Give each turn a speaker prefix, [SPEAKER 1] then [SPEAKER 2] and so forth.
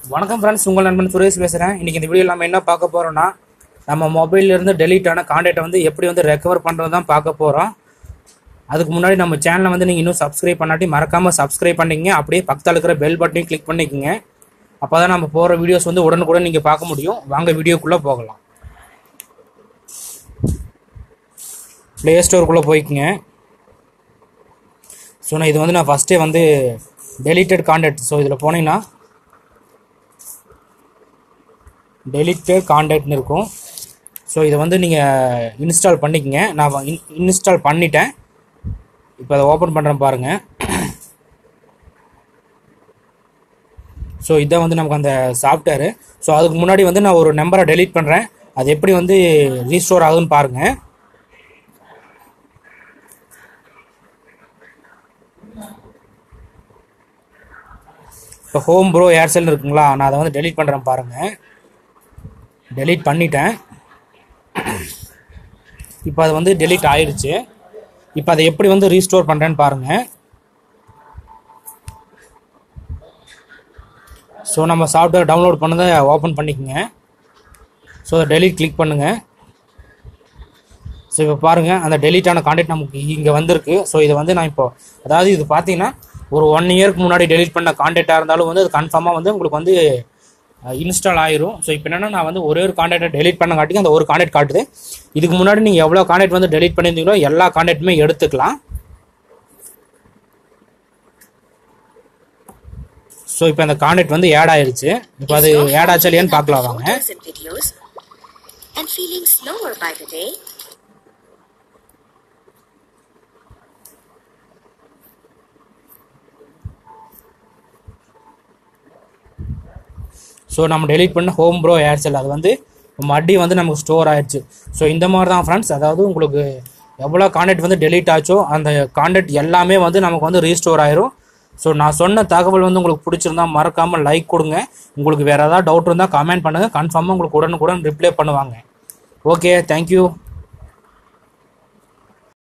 [SPEAKER 1] வணக்கம் ஃப்ரெண்ட்ஸ் உங்கள் நண்பன் சுரேஷ் பேசுகிறேன் இன்றைக்கி இந்த வீடியோ நம்ம என்ன பார்க்க போகிறோம்னா நம்ம மொபைல்லேருந்து டெலீட் ஆன காண்டாக்டை வந்து எப்படி வந்து ரெக்கவர் பண்ணுறது தான் பார்க்க போகிறோம் அதுக்கு முன்னாடி நம்ம சேனலை வந்து நீங்கள் இன்னும் சப்ஸ்கிரைப் பண்ணாட்டி மறக்காமல் சப்ஸ்கிரைப் பண்ணிக்கங்க அப்படியே பக்கத்தில் இருக்கிற பெல் பட்டனையும் கிளிக் பண்ணிக்கங்க அப்போ தான் நம்ம போகிற வீடியோஸ் வந்து உடனுக்குடன் நீங்கள் பார்க்க முடியும் வாங்க வீடியோக்குள்ளே போகலாம் ப்ளே ஸ்டோருக்குள்ளே போய்க்குங்க ஸோ நான் இது வந்து நான் ஃபஸ்ட்டே வந்து டெலிட்டட் காண்டாக்ட் ஸோ இதில் போனீங்கன்னா டெலிட்டட் காண்டாக்ட்னு இருக்கும் ஸோ இதை வந்து நீங்கள் இன்ஸ்டால் பண்ணிக்கங்க நான் இன் இன்ஸ்டால் பண்ணிட்டேன் இப்போ அதை ஓப்பன் பண்ணுறேன் பாருங்கள் ஸோ இதான் வந்து நமக்கு அந்த சாஃப்ட்வேரு ஸோ அதுக்கு முன்னாடி வந்து நான் ஒரு நம்பரை டெலீட் பண்ணுறேன் அது எப்படி வந்து ரீஸ்டோர் ஆகுதுன்னு பாருங்கள் இப்போ ஹோம் ப்ரோ ஏர்செல் இருக்குங்களா நான் அதை வந்து டெலீட் பண்ணுறேன் பாருங்கள் டெலீட் பண்ணிட்டேன் இப்போ அது வந்து டெலீட் ஆயிடுச்சு இப்போ அதை எப்படி வந்து ரீஸ்டோர் பண்ணுறேன்னு பாருங்கள் ஸோ நம்ம சாஃப்ட்வேர் டவுன்லோட் பண்ணதை ஓப்பன் பண்ணிக்கோங்க ஸோ அதை டெலீட் கிளிக் பண்ணுங்கள் ஸோ இப்போ பாருங்கள் அந்த டெலீட் ஆன கான்டெக்ட் நமக்கு இங்கே வந்திருக்கு ஸோ இதை வந்து நான் இப்போ அதாவது இது பார்த்தீங்கன்னா ஒரு ஒன் இயர்க்கு முன்னாடி டெலீட் பண்ண கான்டெக்டாக இருந்தாலும் வந்து அது கன்ஃபார்மாக வந்து உங்களுக்கு வந்து இன்ஸ்டால் ஆயிரும் ஸோ இப்போ என்னென்னா நான் வந்து ஒரே ஒரு கான்டாக்டை டெலீட் பண்ணங்காட்டிக்கு அந்த ஒரு கான்டாக்ட் காட்டுது இதுக்கு முன்னாடி நீங்கள் எவ்வளோ கான்டாக்ட் வந்து டெலீட் பண்ணியிருந்தீங்களோ எல்லா கான்டாக்ட்டுமே எடுத்துக்கலாம் ஸோ இப்போ அந்த கான்டாக்ட் வந்து ஆட் ஆயிருச்சு இப்போ அது ஆட் ஆச்சா இல்லையான்னு பார்க்கலாம் வாங்க
[SPEAKER 2] Photos and videos and feeling slower by the day?
[SPEAKER 1] So நம்ம டெலீட் பண்ண ஹோம் ப்ரோ ஏர்செல் அது வந்து மறுபடியும் வந்து நமக்கு ஸ்டோர் ஆயிடுச்சு ஸோ இந்த மாதிரி தான் ஃப்ரெண்ட்ஸ் அதாவது உங்களுக்கு எவ்வளோ கான்டாக்ட் வந்து டெலீட் ஆச்சோ அந்த கான்டாக்ட் எல்லாமே வந்து நமக்கு வந்து ரீஸ்டோர் ஆயிரும் ஸோ நான் சொன்ன தகவல் வந்து உங்களுக்கு பிடிச்சிருந்தா மறக்காமல் லைக் கொடுங்க உங்களுக்கு வேறு ஏதாவது டவுட் இருந்தால் கமெண்ட் பண்ணுங்கள் கன்ஃபார்மாக உங்களுக்கு உடனுக்குடன் ரிப்ளை பண்ணுவாங்க ஓகே தேங்க்யூ